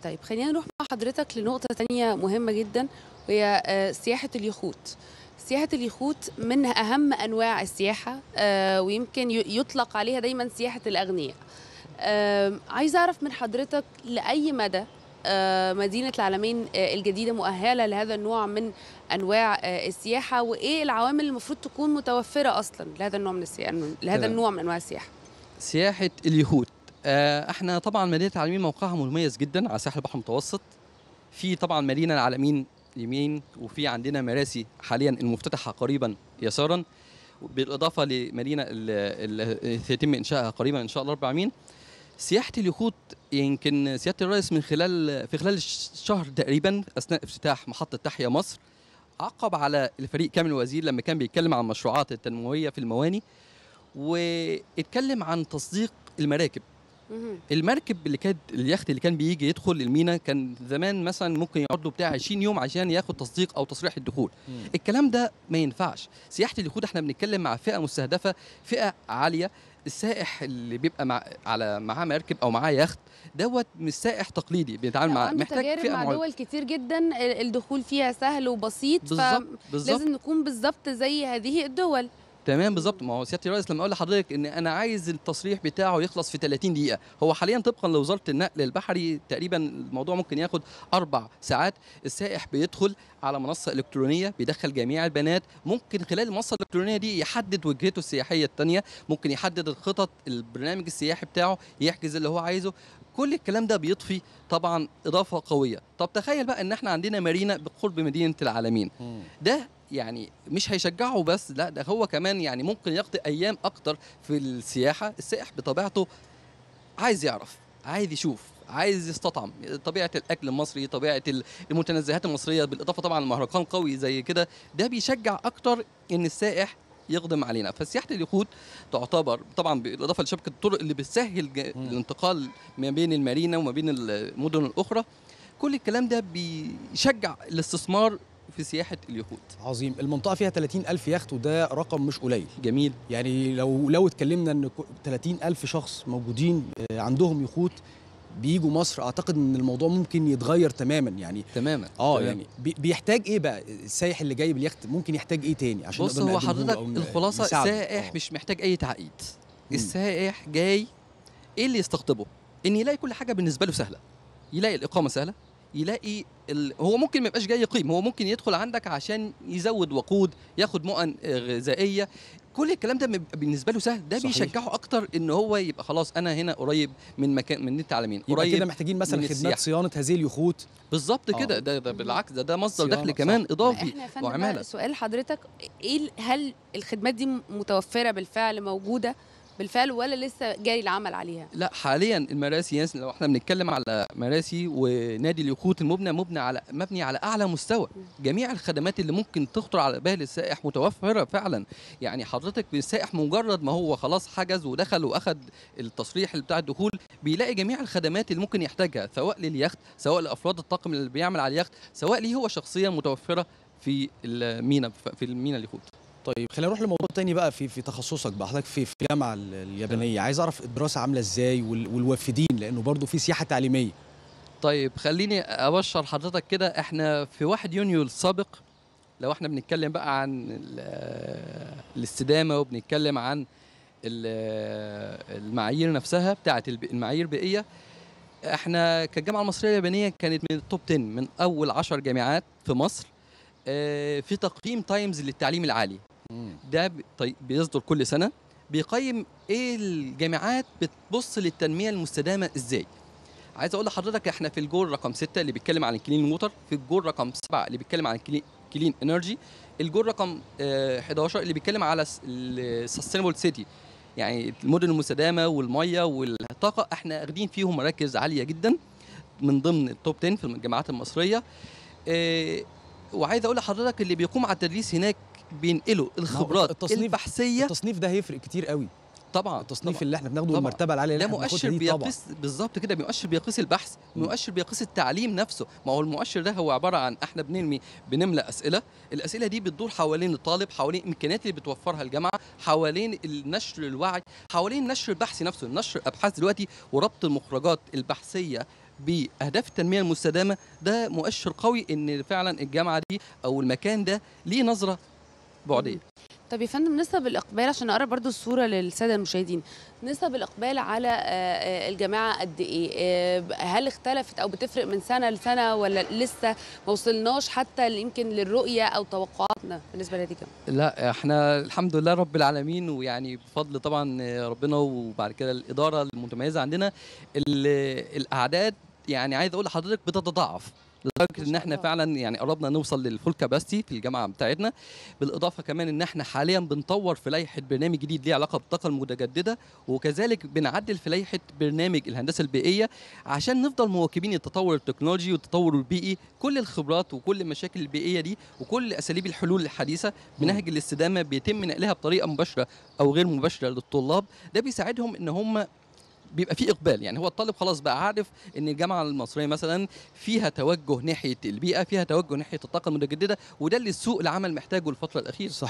طيب خلينا نروح مع حضرتك لنقطة تانية مهمة جدا وهي آه، سياحة اليخوت سياحة اليخوت من أهم أنواع السياحة آه، ويمكن ي- يطلق عليها دايما سياحة الأغنياء آه، عايزة أعرف من حضرتك لأي مدى آه، مدينة العالمين آه، الجديدة مؤهلة لهذا النوع من أنواع آه، السياحة وإيه العوامل اللي المفروض تكون متوفرة أصلا لهذا النوع من السياحة لهذا تمام. النوع من أنواع السياحة سياحه اليهود آه، احنا طبعا مدينه العالمين موقعها مميز جدا على ساحل البحر المتوسط في طبعا مدينه العالمين يمين وفي عندنا مراسي حاليا المفتتحه قريبا يسارا بالاضافه لمدينه اللي سيتم انشائها قريبا ان شاء الله رب العالمين سياحه اليخوت يمكن سياده الرئيس من خلال في خلال الشهر تقريبا اثناء افتتاح محطه تحيا مصر عقب على الفريق كامل الوزير لما كان بيتكلم عن المشروعات التنمويه في المواني واتكلم عن تصديق المراكب مهم. المركب اللي كانت اليخت اللي كان بيجي يدخل المينا كان زمان مثلا ممكن يقعد له بتاع 20 يوم عشان ياخد تصديق او تصريح الدخول الكلام ده ما ينفعش سياحه اليخوت احنا بنتكلم مع فئه مستهدفه فئه عاليه السائح اللي بيبقى مع على معاه مركب او معاه يخت دوت مش سائح تقليدي بيتعامل مع عنده محتاج تجارب فئه مع معينة. دول كتير جدا ال- الدخول فيها سهل وبسيط بالظبط بالظبط فلازم نكون بالظبط زي هذه الدول تمام بالظبط ما هو سياده الرئيس لما اقول لحضرتك ان انا عايز التصريح بتاعه يخلص في 30 دقيقه هو حاليا طبقا لوزاره النقل البحري تقريبا الموضوع ممكن ياخد اربع ساعات السائح بيدخل على منصه الكترونيه بيدخل جميع البيانات ممكن خلال المنصه الالكترونيه دي يحدد وجهته السياحيه الثانيه ممكن يحدد الخطط البرنامج السياحي بتاعه يحجز اللي هو عايزه كل الكلام ده بيضفي طبعا اضافه قويه طب تخيل بقى ان احنا عندنا مارينا بقرب مدينه العالمين ده يعني مش هيشجعه بس لا ده هو كمان يعني ممكن يقضي ايام اكتر في السياحه السائح بطبيعته عايز يعرف عايز يشوف عايز يستطعم طبيعه الاكل المصري طبيعه المتنزهات المصريه بالاضافه طبعا لمهرجان قوي زي كده ده بيشجع اكتر ان السائح يقدم علينا فسياحه اليخوت تعتبر طبعا بالاضافه لشبكه الطرق اللي بتسهل ج- مم. الانتقال ما بين المارينا وما بين المدن الاخرى كل الكلام ده بيشجع الاستثمار في سياحه اليخوت عظيم المنطقه فيها 30 الف يخت وده رقم مش قليل جميل يعني لو لو اتكلمنا ان كو- 30 الف شخص موجودين آه، عندهم يخوت بيجوا مصر اعتقد ان الموضوع ممكن يتغير تماما يعني تماما اه تمام. يعني بي- بيحتاج ايه بقى السايح اللي جاي باليخت ممكن يحتاج ايه تاني عشان بص نقدر هو نقدمه له حضرتك أو ن- الخلاصه نساعده؟ السائح آه. مش محتاج اي تعقيد مم. السائح جاي ايه اللي يستقطبه ان يلاقي كل حاجه بالنسبه له سهله يلاقي الاقامه سهله يلاقي ال... هو ممكن ما يبقاش جاي يقيم هو ممكن يدخل عندك عشان يزود وقود ياخد مؤن آه، غذائيه كل الكلام ده بيبقى بالنسبه له سهل ده صحيح. بيشجعه اكتر ان هو يبقى خلاص انا هنا قريب من مكان من نت عالمين يبقى كده قريب محتاجين مثلا من خدمات السياحة. صيانه هذه اليخوت بالظبط آه. كده ده, ده بالعكس ده ده مصدر صيانة، دخل صح. كمان اضافي احنا يا فندم وعمالة. بقى سؤال حضرتك ايه ال- هل الخدمات دي متوفره بالفعل موجوده بالفعل ولا لسه جاري العمل عليها لا حاليا المراسي ياس لو احنا بنتكلم على مراسي ونادي اليخوت المبنى مبنى على مبني على اعلى مستوى جميع الخدمات اللي ممكن تخطر على بال السائح متوفره فعلا يعني حضرتك السائح مجرد ما هو خلاص حجز ودخل واخد التصريح اللي بتاع الدخول بيلاقي جميع الخدمات اللي ممكن يحتاجها سواء لليخت سواء لافراد الطاقم اللي بيعمل على اليخت سواء ليه هو شخصيا متوفره في المينا في المينا اليخوت طيب خلينا نروح لموضوع تاني بقى في في تخصصك بقى حضرتك في في الجامعه ال- اليابانيه عايز اعرف الدراسه عامله ازاي وال- والوافدين لانه برضو في سياحه تعليميه طيب خليني ابشر حضرتك كده احنا في 1 يونيو السابق لو احنا بنتكلم بقى عن ال- الاستدامه وبنتكلم عن ال- المعايير نفسها بتاعه الب- المعايير البيئيه احنا كالجامعه المصريه اليابانيه كانت من التوب 10 من اول 10 جامعات في مصر آه، في تقييم تايمز للتعليم العالي ده ب- طي- بيصدر كل سنه بيقيم ايه الجامعات بتبص للتنميه المستدامه ازاي عايز اقول لحضرتك احنا في الجول رقم 6 اللي بيتكلم عن الكلين ووتر في الجول رقم 7 اللي بيتكلم عن الكلين كلين انرجي الجول رقم آه، 11 اللي بيتكلم على السستينبل سيتي يعني المدن المستدامه والميه والطاقه احنا واخدين فيهم مراكز عاليه جدا من ضمن التوب 10 في الجامعات المصريه آه، وعايز اقول لحضرتك اللي بيقوم على التدريس هناك بينقلوا الخبرات التصنيف- البحثيه التصنيف ده هيفرق كتير قوي طبعا التصنيف طبعاً. اللي احنا بناخده طبعاً. والمرتبه العاليه اللي ده احنا مؤشر بناخدها دي طبعا بيقيس بالظبط كده مؤشر بيقيس البحث مم. مؤشر بيقيس التعليم نفسه ما هو المؤشر ده هو عباره عن احنا بنرمي بنملى اسئله الاسئله دي بتدور حوالين الطالب حوالين الامكانيات اللي بتوفرها الجامعه حوالين النشر الوعي حوالين النشر البحثي نفسه نشر ابحاث دلوقتي وربط المخرجات البحثيه باهداف التنميه المستدامه ده مؤشر قوي ان فعلا الجامعه دي او المكان ده ليه نظره بعديه طب يا فندم نسب الاقبال عشان اقرب برضو الصوره للساده المشاهدين نسب الاقبال على آه، آه، الجامعه قد ايه آه، هل اختلفت او بتفرق من سنه لسنه ولا لسه ما وصلناش حتى يمكن للرؤيه او توقعاتنا بالنسبه لهذه الجامعه لا احنا الحمد لله رب العالمين ويعني بفضل طبعا ربنا وبعد كده الاداره المتميزه عندنا ال- الاعداد يعني عايز اقول لحضرتك بتتضاعف لدرجه ان احنا الله. فعلا يعني قربنا نوصل للفول كاباسيتي في الجامعه بتاعتنا بالاضافه كمان ان احنا حاليا بنطور في لائحه برنامج جديد ليه علاقه بالطاقه المتجدده وكذلك بنعدل في لائحه برنامج الهندسه البيئيه عشان نفضل مواكبين التطور التكنولوجي والتطور البيئي كل الخبرات وكل المشاكل البيئيه دي وكل اساليب الحلول الحديثه بنهج الاستدامه بيتم نقلها بطريقه مباشره او غير مباشره للطلاب ده بيساعدهم ان هم بيبقى في اقبال يعني هو الطالب خلاص بقى عارف ان الجامعه المصريه مثلا فيها توجه ناحيه البيئه فيها توجه ناحيه الطاقه المتجدده وده اللي السوق العمل محتاجه الفتره الاخيره صحيح